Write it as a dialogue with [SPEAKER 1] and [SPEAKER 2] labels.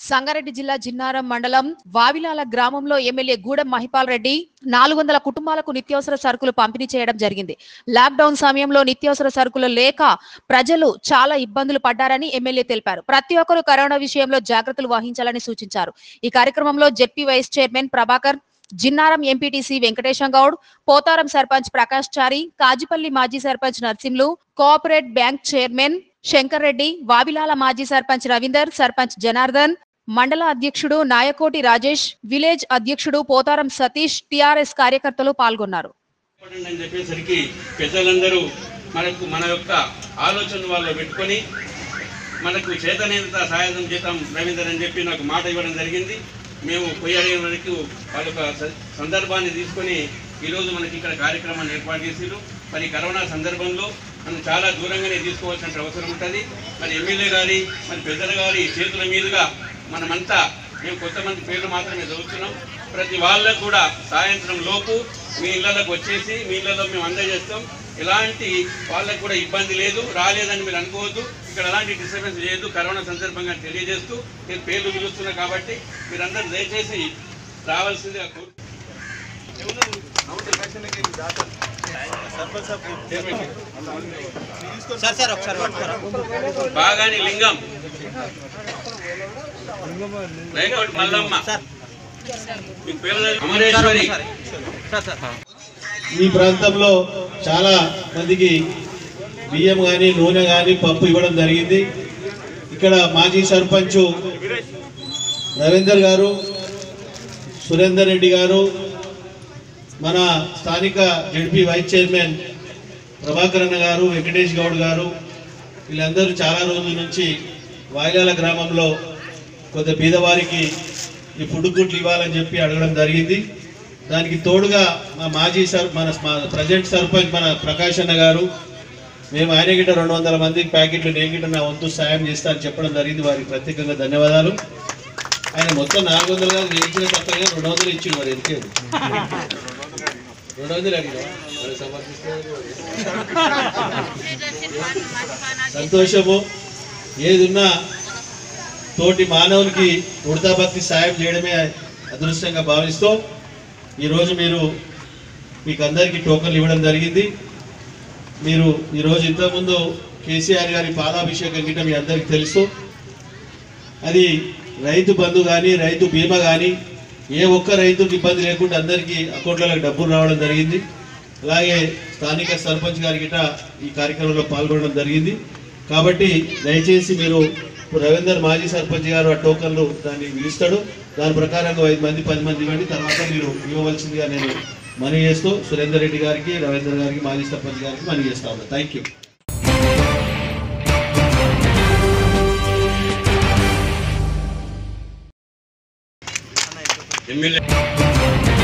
[SPEAKER 1] సంగారెడ్డి జిల్లా జిన్నారం మండలం వావిలాల గ్రామంలో ఎమ్మెల్యే గూడెం మహిపాల్ రెడ్డి నాలుగు వందల కుటుంబాలకు నిత్యావసర సరుకులు పంపిణీ చేయడం జరిగింది లాక్డౌన్ సమయంలో నిత్యావసర సరుకులు లేక ప్రజలు చాలా ఇబ్బందులు పడ్డారని ఎమ్మెల్యే తెలిపారు ప్రతి ఒక్కరూ కరోనా విషయంలో జాగ్రత్తలు వహించాలని సూచించారు ఈ కార్యక్రమంలో ZP vice chairman Prabhakar Jinnaram MPTC Venkatesham Goud Potharam sarpanch Prakash Chari Kajipalli మాజీ sarpanch Narsimlu cooperative bank chairman Shankar Reddy Vavilala మాజీ సర్పంచ్ రవీందర్ సర్పంచ్ జనార్దన్ మండల అధ్యక్షుడు నాయకోటి రాజేష్ విలేజ్ అధ్యక్షుడు పోతారం సతీష్ టిఆర్ఎస్ కార్యకర్తలు పాల్గొన్నారు
[SPEAKER 2] పడండి అని చెప్పేసరికి పెద్దలందరూ మనకు మన యొక్క ఆలోచన వాళ్ళు పెట్టుకొని మనకు చేతనేంత సహాయం చేద్దాం రవీందర్ అని చెప్పి నాకు మాట ఇవ్వడం జరిగింది మేము పోయాడే వరకు వాళ్ళ యొక్క స- సందర్భాన్ని తీసుకొని ఈరోజు మనకి ఇక్కడ కార్యక్రమాన్ని ఏర్పాటు చేసారు మరి కరోనా సందర్భంలో మనం చాలా దూరంగానే తీసుకోవాల్సిన అవసరం ఉంటుంది మరి ఎమ్మెల్యే గారి మరి పెద్దల గారి చేతుల మీదుగా మనమంతా మేము కొంతమంది పేర్లు మాత్రమే చదువుతున్నాం ప్రతి వాళ్ళకు కూడా సాయంత్రం లోపు మీ ఇళ్ళకి వచ్చేసి మీ ఇళ్ళలో మేము అందజేస్తాం ఎలాంటి వాళ్ళకు కూడా ఇబ్బంది లేదు రాలేదని మీరు అనుకోవద్దు ఇక్కడ ఎలాంటి డిస్టర్బెన్స్ చేయొద్దు కరోనా సందర్భంగా తెలియజేస్తూ నేను పేర్లు పిలుస్తున్నా కాబట్టి మీరందరూ దయచేసి రావాల్సిందిగా కోరు
[SPEAKER 3] సార్ సార్ ఒకసారి పట్టుకోరా
[SPEAKER 2] బాగాని లింగం రైకోటి మల్లమ్మ
[SPEAKER 3] సార్
[SPEAKER 2] మీ పేరు అమరేశ్వరి
[SPEAKER 3] సార్ సార్
[SPEAKER 4] ఈ ప్రాంతంలో చాలా మందికి బియ్యం కానీ నూనె కానీ పప్పు ఇవ్వడం జరిగింది ఇక్కడ మాజీ సర్పంచ్ రవీందర్ గారు సురేందర్ రెడ్డి గారు మన స్థానిక జడ్పీ వైస్ చైర్మన్ ప్రభాకర్ అన్న గారు వెంకటేష్ గౌడ్ గారు వీళ్ళందరూ చాలా రోజుల నుంచి వాయిలాల గ్రామంలో కొంత బీదవారికి ఈ ఫుడ్ గుడ్లు ఇవ్వాలని చెప్పి అడగడం జరిగింది దానికి తోడుగా మా మాజీ సర్ మన మా ప్రజెంట్ సర్పంచ్ మన ప్రకాష్ అన్న గారు మేము ఆయన గిట్ట రెండు వందల మందికి ప్యాకెట్లు నేను గిట్ట నా వంతు సాయం చేస్తా అని చెప్పడం జరిగింది వారికి ప్రత్యేకంగా ధన్యవాదాలు ఆయన మొత్తం నాలుగు వందలు కాదు నేను ఇచ్చిన తప్పగా రెండు వందలు ఇచ్చిండు మరి ఎందుకే రెండు వందలు అడిగా మరి సమర్పిస్తే సంతోషము ఏదున్నా తోటి మానవునికి ఉడతా భక్తి సాయం చేయడమే అదృష్టంగా భావిస్తూ ఈరోజు మీరు మీకు అందరికీ టోకన్లు ఇవ్వడం జరిగింది మీరు ఈరోజు ఇంతకుముందు కేసీఆర్ గారి పాలాభిషేకం గిట్ట మీ అందరికీ తెలుసు అది రైతు బంధు కానీ రైతు బీమా కానీ ఏ ఒక్క రైతుకి ఇబ్బంది లేకుండా అందరికీ అకౌంట్లలో డబ్బులు రావడం జరిగింది అలాగే స్థానిక సర్పంచ్ గారి గిట్ట ఈ కార్యక్రమంలో పాల్గొనడం జరిగింది కాబట్టి దయచేసి మీరు ఇప్పుడు రవీందర్ మాజీ సర్పంచ్ గారు ఆ టోకన్లు దాన్ని పిలుస్తాడు దాని ప్రకారంగా ఐదు మంది పది మంది ఇవ్వండి తర్వాత మీరు ఇవ్వవలసిందిగా నేను మనీ చేస్తూ సురేందర్ రెడ్డి గారికి రవీందర్ గారికి మాజీ సర్పంచ్ గారికి మనీ చేస్తా ఉన్నాను థ్యాంక్ యూ
[SPEAKER 2] ఎమ్మెల్యే